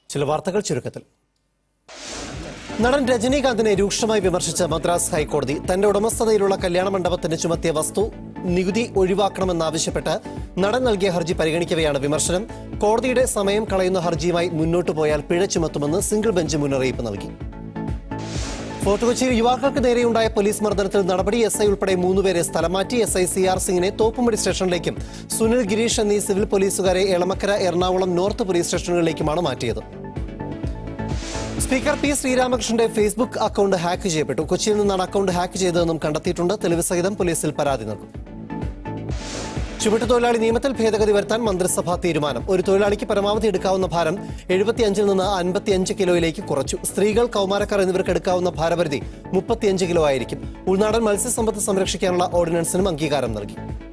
ചില വാർത്തകൾ ചുരുക്കത്തിൽ നടൻ രജനീകാന്തിനെ രൂക്ഷമായി വിമർശിച്ച മദ്രാസ് ഹൈക്കോടതി തന്റെ ഉടമസ്ഥതയിലുള്ള കല്യാണ മണ്ഡപത്തിന് ചുമത്തിയ വസ്തു നികുതി ഒഴിവാക്കണമെന്നാവശ്യപ്പെട്ട് നടൻ നൽകിയ ഹർജി പരിഗണിക്കവെയാണ് വിമർശനം കോടതിയുടെ സമയം കളയുന്ന ഹർജിയുമായി മുന്നോട്ടു പോയാൽ പിഴ ചുമത്തുമെന്ന് സിംഗിൾ ബെഞ്ച് മുന്നറിയിപ്പ് നൽകി ഫോർട്ട് കൊച്ചിയിൽ യുവാക്കൾക്ക് നേരെയുണ്ടായ പോലീസ് മർദ്ദനത്തിൽ നടപടി എസ് ഐ ഉൾപ്പെടെ മൂന്നുപേരെ സ്ഥലം മാറ്റി എസ് ഐ സി ആർ സിംഗിനെ തോപ്പുംപടി സ്റ്റേഷനിലേക്കും സുനിൽ ഗിരീഷ് എന്നീ സിവിൽ പോലീസുകാരെ എളമക്കര എറണാകുളം നോർത്ത് പോലീസ് സ്റ്റേഷനുകളിലേക്കുമാണ് മാറ്റിയത് സ്പീക്കർ പി ശ്രീരാമകൃഷ്ണന്റെ ഫേസ്ബുക്ക് അക്കൗണ്ട് ഹാക്ക് ചെയ്യപ്പെട്ടു കൊച്ചിയിൽ നിന്നാണ് അക്കൗണ്ട് ഹാക്ക് ചെയ്തതെന്നും കണ്ടെത്തിയിട്ടുണ്ട് തെളിവ് സഹിതം പോലീസിൽ പരാതി നൽകും ചുമട്ടുതൊഴിലാളി നിയമത്തിൽ ഭേദഗതി വരുത്താൻ മന്ത്രിസഭാ തീരുമാനം ഒരു തൊഴിലാളിക്ക് പരമാവധി എടുക്കാവുന്ന ഭാരം എഴുപത്തിയഞ്ചിൽ നിന്ന് അൻപത്തിയഞ്ച് കിലോയിലേക്ക് കുറച്ചു സ്ത്രീകൾ കൗമാരക്കാർ എന്നിവർക്ക് എടുക്കാവുന്ന ഭാരപരിധി മുപ്പത്തിയഞ്ച് കിലോ ആയിരിക്കും ഉൾനാടൻ മത്സ്യസമ്പത്ത് സംരക്ഷിക്കാനുള്ള ഓർഡിനൻസിനും അംഗീകാരം നൽകി